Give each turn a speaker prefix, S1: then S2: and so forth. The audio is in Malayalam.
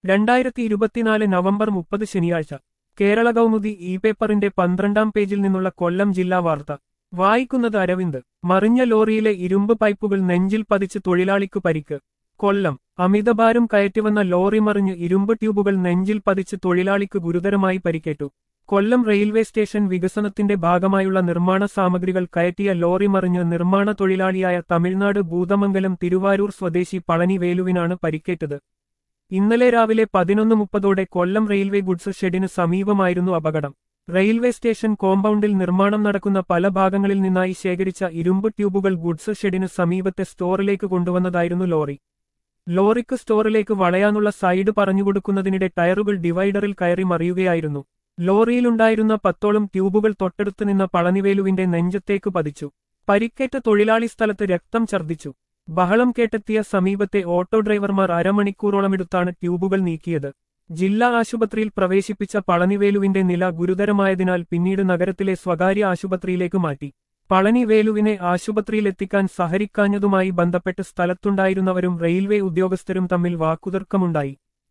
S1: രണ്ടായിരത്തി ഇരുപത്തിനാല് നവംബർ മുപ്പത് ശനിയാഴ്ച കേരള കൗമുദി ഇ പേപ്പറിന്റെ പന്ത്രണ്ടാം പേജിൽ നിന്നുള്ള കൊല്ലം ജില്ലാ വാർത്ത വായിക്കുന്നത് അരവിന്ദ് മറിഞ്ഞ ലോറിയിലെ ഇരുമ്പ് പൈപ്പുകൾ നെഞ്ചിൽ പതിച്ച് തൊഴിലാളിക്കു പരിക്ക് കൊല്ലം അമിതഭാരം കയറ്റിവന്ന ലോറി മറിഞ്ഞ് ഇരുമ്പ് ട്യൂബുകൾ നെഞ്ചിൽ പതിച്ച് തൊഴിലാളിക്ക് ഗുരുതരമായി പരിക്കേറ്റു കൊല്ലം റെയിൽവേ സ്റ്റേഷൻ വികസനത്തിന്റെ ഭാഗമായുള്ള നിർമ്മാണ സാമഗ്രികൾ കയറ്റിയ ലോറി മറിഞ്ഞ് നിർമ്മാണ തൊഴിലാളിയായ തമിഴ്നാട് ഭൂതമംഗലം തിരുവാരൂർ സ്വദേശി പളനി വേലുവിനാണ് പരിക്കേറ്റത് ഇന്നലെ രാവിലെ പതിനൊന്ന് മുപ്പതോടെ കൊല്ലം റെയിൽവേ ഗുഡ്സ് ഷെഡിന് സമീപമായിരുന്നു അപകടം റെയിൽവേ സ്റ്റേഷൻ കോമ്പൗണ്ടിൽ നിർമ്മാണം നടക്കുന്ന പല ഭാഗങ്ങളിൽ നിന്നായി ശേഖരിച്ച ഇരുമ്പ് ട്യൂബുകൾ ഗുഡ്സ് ഷെഡിന് സമീപത്തെ സ്റ്റോറിലേക്ക് കൊണ്ടുവന്നതായിരുന്നു ലോറി ലോറിക്ക് സ്റ്റോറിലേക്ക് വളയാനുള്ള സൈഡ് പറഞ്ഞുകൊടുക്കുന്നതിനിടെ ടയറുകൾ ഡിവൈഡറിൽ കയറി മറിയുകയായിരുന്നു ലോറിയിലുണ്ടായിരുന്ന പത്തോളം ട്യൂബുകൾ തൊട്ടടുത്ത് നിന്ന പളനിവേലുവിന്റെ നെഞ്ചത്തേക്ക് പതിച്ചു പരിക്കേറ്റ തൊഴിലാളി സ്ഥലത്ത് രക്തം ഛർദ്ദിച്ചു ബഹളം കേട്ടെത്തിയ സമീപത്തെ ഓട്ടോ ഡ്രൈവർമാർ അരമണിക്കൂറോളമെടുത്താണ് ട്യൂബുകൾ നീക്കിയത് ജില്ലാ ആശുപത്രിയിൽ പ്രവേശിപ്പിച്ച പളനിവേലുവിന്റെ നില ഗുരുതരമായതിനാൽ പിന്നീട് നഗരത്തിലെ സ്വകാര്യ ആശുപത്രിയിലേക്ക് മാറ്റി പളനി വേലുവിനെ ആശുപത്രിയിലെത്തിക്കാൻ സഹരിക്കാഞ്ഞതുമായി ബന്ധപ്പെട്ട് സ്ഥലത്തുണ്ടായിരുന്നവരും റെയിൽവേ ഉദ്യോഗസ്ഥരും തമ്മിൽ വാക്കുതർക്കമുണ്ടായി